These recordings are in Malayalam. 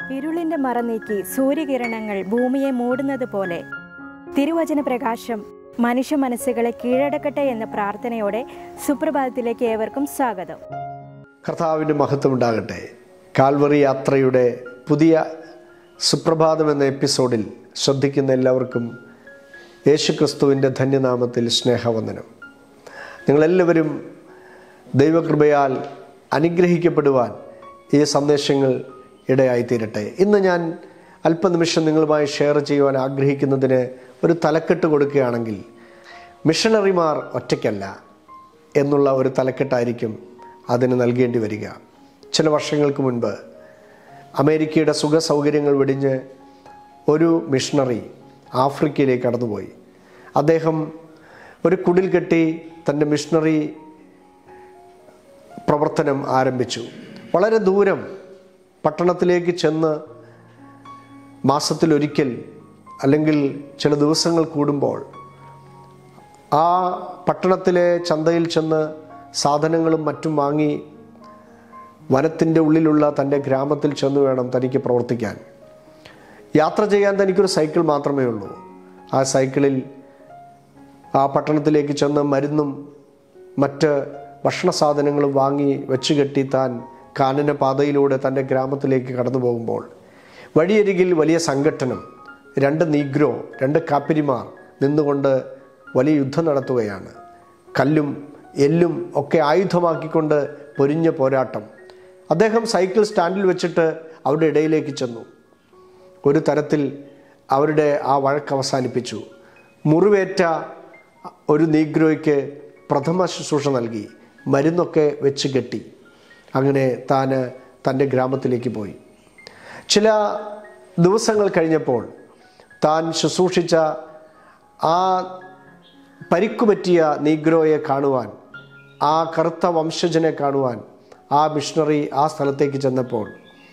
ഇരുളിന്റെ മറ നീക്കി സൂര്യകിരണങ്ങൾ ഭൂമിയെ മൂടുന്നത് പോലെ തിരുവചന പ്രകാശം മനുഷ്യ മനസ്സുകളെ കീഴടക്കട്ടെ എന്ന പ്രാർത്ഥനയോടെ സുപ്രഭാതത്തിലേക്ക് ഏവർക്കും സ്വാഗതം കർത്താവിൻ്റെ മഹത്വം ഉണ്ടാകട്ടെ കാൽവറി യാത്രയുടെ പുതിയ സുപ്രഭാതം എന്ന എപ്പിസോഡിൽ ശ്രദ്ധിക്കുന്ന എല്ലാവർക്കും യേശുക്രിസ്തുവിൻ്റെ ധന്യനാമത്തിൽ സ്നേഹവന്ദനം നിങ്ങളെല്ലാവരും ദൈവകൃപയാൽ അനുഗ്രഹിക്കപ്പെടുവാൻ ഈ സന്ദേശങ്ങൾ ഇടയായിത്തീരട്ടെ ഇന്ന് ഞാൻ അല്പനിമിഷം നിങ്ങളുമായി ഷെയർ ചെയ്യുവാൻ ആഗ്രഹിക്കുന്നതിന് ഒരു തലക്കെട്ട് കൊടുക്കുകയാണെങ്കിൽ മിഷണറിമാർ ഒറ്റയ്ക്കല്ല എന്നുള്ള ഒരു തലക്കെട്ടായിരിക്കും അതിന് നൽകേണ്ടി വരിക ചില വർഷങ്ങൾക്ക് മുൻപ് അമേരിക്കയുടെ സുഖ സൗകര്യങ്ങൾ വെടിഞ്ഞ് ഒരു മിഷണറി ആഫ്രിക്കയിലേക്ക് കടന്നുപോയി അദ്ദേഹം ഒരു കുടിൽ കെട്ടി തൻ്റെ മിഷണറി പ്രവർത്തനം ആരംഭിച്ചു വളരെ ദൂരം പട്ടണത്തിലേക്ക് ചെന്ന് മാസത്തിലൊരിക്കൽ അല്ലെങ്കിൽ ചില ദിവസങ്ങൾ കൂടുമ്പോൾ ആ പട്ടണത്തിലെ ചന്തയിൽ ചെന്ന് സാധനങ്ങളും മറ്റും വാങ്ങി വനത്തിൻ്റെ ഉള്ളിലുള്ള തൻ്റെ ഗ്രാമത്തിൽ ചെന്ന് വേണം തനിക്ക് പ്രവർത്തിക്കാൻ യാത്ര ചെയ്യാൻ തനിക്കൊരു സൈക്കിൾ മാത്രമേ ഉള്ളൂ ആ സൈക്കിളിൽ ആ പട്ടണത്തിലേക്ക് ചെന്ന് മരുന്നും മറ്റ് ഭക്ഷണ സാധനങ്ങളും വാങ്ങി വെച്ച് കെട്ടി താൻ കാനന പാതയിലൂടെ തൻ്റെ ഗ്രാമത്തിലേക്ക് കടന്നു പോകുമ്പോൾ വഴിയരികിൽ വലിയ സംഘട്ടനം രണ്ട് നീഗ്രോ രണ്ട് കാപ്പിരിമാർ നിന്നുകൊണ്ട് വലിയ യുദ്ധം നടത്തുകയാണ് കല്ലും എല്ലും ഒക്കെ ആയുധമാക്കിക്കൊണ്ട് പൊരിഞ്ഞ പോരാട്ടം അദ്ദേഹം സൈക്കിൾ സ്റ്റാൻഡിൽ വെച്ചിട്ട് അവരുടെ ഇടയിലേക്ക് ചെന്നു ഒരു തരത്തിൽ അവരുടെ ആ വഴക്ക് അവസാനിപ്പിച്ചു മുറിവേറ്റ ഒരു നീഗ്രോയ്ക്ക് പ്രഥമ ശുശ്രൂഷ നൽകി മരുന്നൊക്കെ വെച്ച് കെട്ടി അങ്ങനെ താൻ തൻ്റെ ഗ്രാമത്തിലേക്ക് പോയി ചില ദിവസങ്ങൾ കഴിഞ്ഞപ്പോൾ താൻ ശുശ്രൂഷിച്ച ആ പരിക്കുപറ്റിയ നീഗ്രോയെ കാണുവാൻ ആ കറുത്ത വംശജനെ കാണുവാൻ ആ മിഷണറി ആ സ്ഥലത്തേക്ക് ചെന്നപ്പോൾ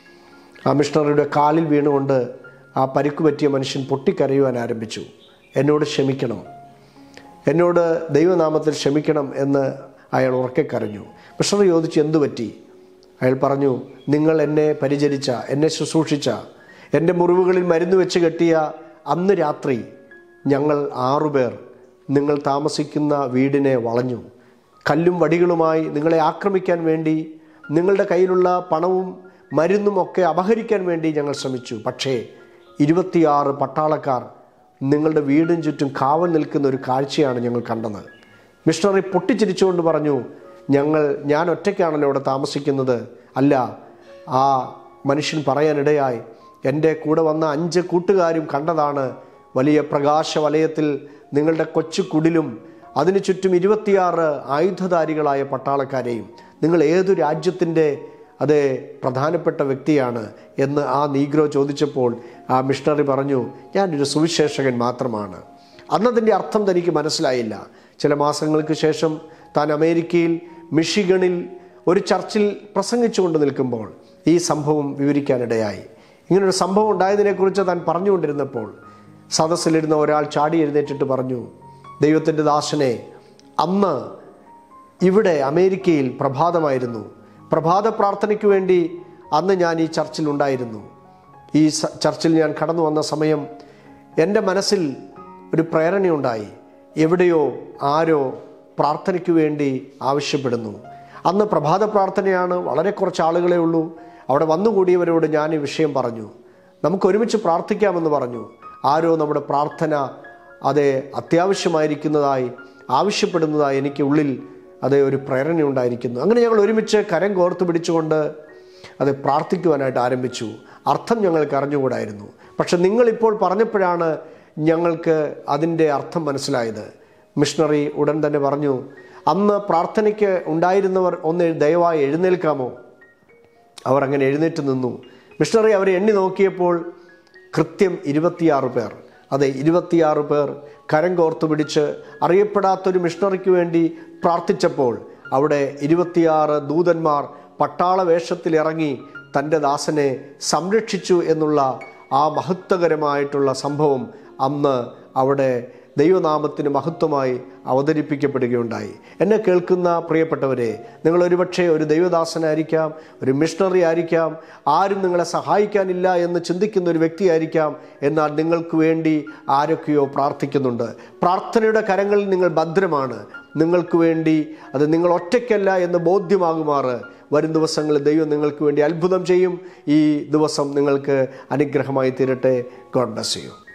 ആ മിഷണറിയുടെ കാലിൽ വീണുകൊണ്ട് ആ പരിക്ക് പറ്റിയ മനുഷ്യൻ പൊട്ടിക്കരയുവാൻ ആരംഭിച്ചു എന്നോട് ക്ഷമിക്കണം എന്നോട് ദൈവനാമത്തിൽ ക്ഷമിക്കണം എന്ന് അയാൾ ഉറക്കെ കരഞ്ഞു മിഷണറി ചോദിച്ചു എന്തു പറ്റി അയാൾ പറഞ്ഞു നിങ്ങൾ എന്നെ പരിചരിച്ച എന്നെ ശുശ്രൂഷിച്ച എൻ്റെ മുറിവുകളിൽ മരുന്ന് വെച്ച് കെട്ടിയ അന്ന് രാത്രി ഞങ്ങൾ ആറുപേർ നിങ്ങൾ താമസിക്കുന്ന വീടിനെ വളഞ്ഞു കല്ലും വടികളുമായി നിങ്ങളെ ആക്രമിക്കാൻ വേണ്ടി നിങ്ങളുടെ കയ്യിലുള്ള പണവും മരുന്നും ഒക്കെ അപഹരിക്കാൻ വേണ്ടി ഞങ്ങൾ ശ്രമിച്ചു പക്ഷേ ഇരുപത്തിയാറ് പട്ടാളക്കാർ നിങ്ങളുടെ വീടിന് ചുറ്റും കാവൽ നിൽക്കുന്ന ഒരു കാഴ്ചയാണ് ഞങ്ങൾ കണ്ടത് മിഷണറി പൊട്ടിച്ചിരിച്ചുകൊണ്ട് പറഞ്ഞു ഞങ്ങൾ ഞാൻ ഒറ്റയ്ക്കാണല്ലോ ഇവിടെ താമസിക്കുന്നത് അല്ല ആ മനുഷ്യൻ പറയാനിടയായി എൻ്റെ കൂടെ വന്ന അഞ്ച് കൂട്ടുകാരും കണ്ടതാണ് വലിയ പ്രകാശ വലയത്തിൽ നിങ്ങളുടെ കൊച്ചു കുടിലും അതിനു ചുറ്റും ഇരുപത്തിയാറ് ആയുധധാരികളായ പട്ടാളക്കാരെയും നിങ്ങൾ ഏതു രാജ്യത്തിൻ്റെ അതേ പ്രധാനപ്പെട്ട വ്യക്തിയാണ് എന്ന് ആ നീഗ്രോ ചോദിച്ചപ്പോൾ ആ മിഷണറി പറഞ്ഞു ഞാനൊരു സുവിശേഷകൻ മാത്രമാണ് അന്നതിൻ്റെ അർത്ഥം തനിക്ക് മനസ്സിലായില്ല ചില മാസങ്ങൾക്ക് ശേഷം താൻ അമേരിക്കയിൽ മിഷിഗണിൽ ഒരു ചർച്ചിൽ പ്രസംഗിച്ചുകൊണ്ട് നിൽക്കുമ്പോൾ ഈ സംഭവം വിവരിക്കാനിടയായി ഇങ്ങനൊരു സംഭവം ഉണ്ടായതിനെക്കുറിച്ച് താൻ പറഞ്ഞുകൊണ്ടിരുന്നപ്പോൾ സദസ്സിലിരുന്ന ഒരാൾ ചാടി എഴുന്നേറ്റിട്ട് പറഞ്ഞു ദൈവത്തിൻ്റെ ദാസനെ അന്ന് ഇവിടെ അമേരിക്കയിൽ പ്രഭാതമായിരുന്നു പ്രഭാത പ്രാർത്ഥനയ്ക്ക് വേണ്ടി അന്ന് ഞാൻ ഈ ചർച്ചിൽ ഉണ്ടായിരുന്നു ഈ സ- ചർച്ചിൽ ഞാൻ കടന്നു വന്ന സമയം എൻ്റെ മനസ്സിൽ ഒരു പ്രേരണയുണ്ടായി എവിടെയോ ആരോ പ്രാർത്ഥനയ്ക്ക് വേണ്ടി ആവശ്യപ്പെടുന്നു അന്ന് പ്രഭാത പ്രാർത്ഥനയാണ് വളരെ കുറച്ച് ആളുകളെ ഉള്ളൂ അവിടെ വന്നുകൂടിയവരോട് ഞാൻ ഈ വിഷയം പറഞ്ഞു നമുക്ക് ഒരുമിച്ച് പ്രാർത്ഥിക്കാമെന്ന് പറഞ്ഞു ആരോ നമ്മുടെ പ്രാർത്ഥന അതെ അത്യാവശ്യമായിരിക്കുന്നതായി ആവശ്യപ്പെടുന്നതായി എനിക്ക് ഉള്ളിൽ അതേ ഒരു പ്രേരണ ഉണ്ടായിരിക്കുന്നു അങ്ങനെ ഞങ്ങൾ ഒരുമിച്ച് കരം കോർത്ത് പിടിച്ചുകൊണ്ട് അത് പ്രാർത്ഥിക്കുവാനായിട്ട് ആരംഭിച്ചു അർത്ഥം ഞങ്ങൾക്ക് അറിഞ്ഞുകൂടായിരുന്നു പക്ഷെ നിങ്ങളിപ്പോൾ പറഞ്ഞപ്പോഴാണ് ഞങ്ങൾക്ക് അതിൻ്റെ അർത്ഥം മനസ്സിലായത് മിഷണറി ഉടൻ തന്നെ പറഞ്ഞു അന്ന് പ്രാർത്ഥനയ്ക്ക് ഉണ്ടായിരുന്നവർ ഒന്ന് ദയവായി എഴുന്നേൽക്കാമോ അവർ അങ്ങനെ എഴുന്നേറ്റ് നിന്നു മിഷണറി അവരെ എണ്ണി നോക്കിയപ്പോൾ കൃത്യം ഇരുപത്തിയാറ് പേർ അതെ ഇരുപത്തിയാറ് പേർ കരം കോർത്തു പിടിച്ച് അറിയപ്പെടാത്തൊരു മിഷണറിക്ക് വേണ്ടി പ്രാർത്ഥിച്ചപ്പോൾ അവിടെ ഇരുപത്തിയാറ് ദൂതന്മാർ പട്ടാള വേഷത്തിൽ ഇറങ്ങി തൻ്റെ ദാസനെ സംരക്ഷിച്ചു എന്നുള്ള ആ മഹത്വകരമായിട്ടുള്ള സംഭവം അന്ന് അവിടെ ദൈവനാമത്തിന് മഹത്വമായി അവതരിപ്പിക്കപ്പെടുകയുണ്ടായി എന്നെ കേൾക്കുന്ന പ്രിയപ്പെട്ടവരെ നിങ്ങൾ ഒരുപക്ഷെ ഒരു ദൈവദാസനായിരിക്കാം ഒരു മിഷണറി ആയിരിക്കാം ആരും നിങ്ങളെ സഹായിക്കാനില്ല എന്ന് ചിന്തിക്കുന്ന ഒരു വ്യക്തിയായിരിക്കാം എന്നാൽ നിങ്ങൾക്ക് വേണ്ടി ആരൊക്കെയോ പ്രാർത്ഥിക്കുന്നുണ്ട് പ്രാർത്ഥനയുടെ കരങ്ങളിൽ നിങ്ങൾ ഭദ്രമാണ് നിങ്ങൾക്ക് വേണ്ടി അത് നിങ്ങൾ ഒറ്റയ്ക്കല്ല എന്ന് ബോധ്യമാകുമാറ് വരും ദിവസങ്ങളിൽ ദൈവം നിങ്ങൾക്ക് വേണ്ടി അത്ഭുതം ചെയ്യും ഈ ദിവസം നിങ്ങൾക്ക് അനുഗ്രഹമായി തീരട്ടെ ഗോഡ് ബ്ലസ് യു